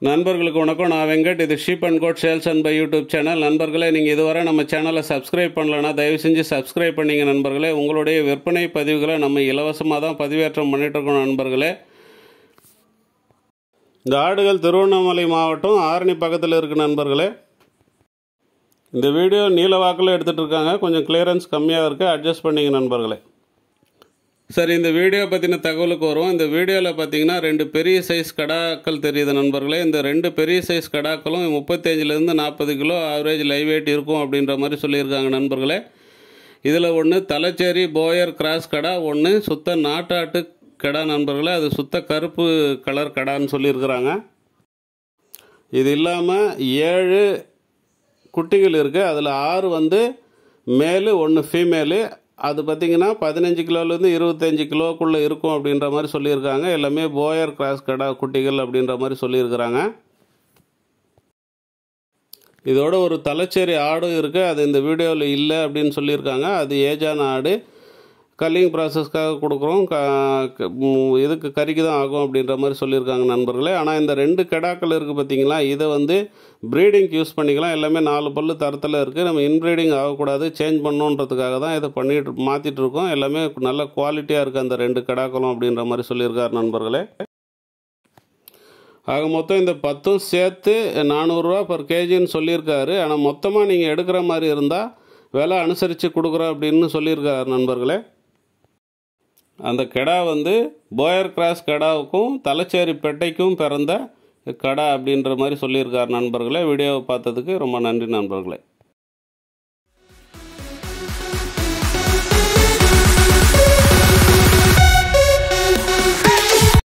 நண்பர்களுக்கு வணக்கம் நான் வெங்கட் இது sheep and goat sales and buy YouTube channel நண்பர்களே நீங்கள் இதுவரை நம்ம சேனலை சப்ஸ்கிரைப் பண்ணலன்னா தயவு செஞ்சு சப்ஸ்கிரைப் பண்ணிங்க நண்பர்களே உங்களுடைய விற்பனை பதிவுகளை நம்ம இலவசமாக தான் பதிவேற்றம் பண்ணிட்டு இருக்கோம் நண்பர்களே இந்த ஆடுகள் திருவண்ணாமலை மாவட்டம் ஆரணி பக்கத்தில் இருக்கு நண்பர்களே இந்த வீடியோ நீல வாக்கில் எடுத்துகிட்டு இருக்காங்க கொஞ்சம் கிளியரன்ஸ் கம்மியாக இருக்குது அட்ஜஸ்ட் பண்ணிங்க நண்பர்களே சரி இந்த வீடியோ பற்றின தகவலுக்கு வரும் இந்த வீடியோவில் பார்த்தீங்கன்னா ரெண்டு பெரிய சைஸ் கடாக்கள் தெரியுது நண்பர்களே இந்த ரெண்டு பெரிய சைஸ் கடாக்களும் முப்பத்தஞ்சிலேருந்து நாற்பது கிலோ ஆவரேஜ் லைவ் வெயிட் இருக்கும் அப்படின்ற மாதிரி சொல்லியிருக்காங்க நண்பர்களே இதில் ஒன்று தலைச்சேரி போயர் கிராஸ் கடா ஒன்று சுத்த நாட்டாட்டு கடா நண்பர்களே அது சுத்த கருப்பு கலர் கடான்னு சொல்லியிருக்கிறாங்க இது இல்லாமல் ஏழு குட்டிகள் இருக்குது அதில் ஆறு வந்து மேலு ஒன்று ஃபீமேலு அது பார்த்திங்கன்னா பதினஞ்சு கிலோலேருந்து இருபத்தஞ்சி கிலோக்குள்ளே இருக்கும் அப்படின்ற மாதிரி சொல்லியிருக்காங்க எல்லாமே போயர் கிராஸ் கடா குட்டிகள் அப்படின்ற மாதிரி சொல்லியிருக்கிறாங்க இதோட ஒரு தலைச்சேரி ஆடும் இருக்குது அது இந்த வீடியோவில் இல்லை அப்படின்னு சொல்லியிருக்காங்க அது ஏஜான ஆடு கல்லிங் ப்ராசஸ்க்காக கொடுக்குறோம் க க- ம், இதுக்கு கறிக்கு தான் ஆகும் அப்படின்ற மாதிரி சொல்லியிருக்காங்க நண்பர்களே ஆனால் இந்த ரெண்டு கெடாக்கள் இருக்குது பார்த்தீங்களா இதை வந்து ப்ரீடிங்க்கு யூஸ் பண்ணிக்கலாம் எல்லாமே நாலு பல்லு தரத்தில் இருக்குது நம்ம இன்ப்ரீடிங் ஆகக்கூடாது சேஞ்ச் பண்ணணுன்றதுக்காக தான் இதை பண்ணிட்டு மாற்றிட்டு இருக்கோம் எல்லாமே நல்ல குவாலிட்டியாக இருக்குது அந்த ரெண்டு கெடாக்களும் அப்படின்ற மாதிரி சொல்லியிருக்கார் நண்பர்களே ஆக மொத்தம் இந்த பத்தும் சேர்த்து நானூறுரூவா பர் கேஜின்னு சொல்லியிருக்காரு ஆனால் மொத்தமாக நீங்கள் எடுக்கிற மாதிரி இருந்தால் விலை அனுசரித்து கொடுக்குறோம் அப்படின்னு சொல்லியிருக்காரு நண்பர்களே அந்த கெடா வந்து போயர் கிராஸ் கெடாவுக்கும் தலைச்சேரி பெட்டைக்கும் பிறந்த கடா அப்படின்ற மாதிரி சொல்லியிருக்கார் நண்பர்களே வீடியோவை பார்த்ததுக்கு ரொம்ப நன்றி நண்பர்களே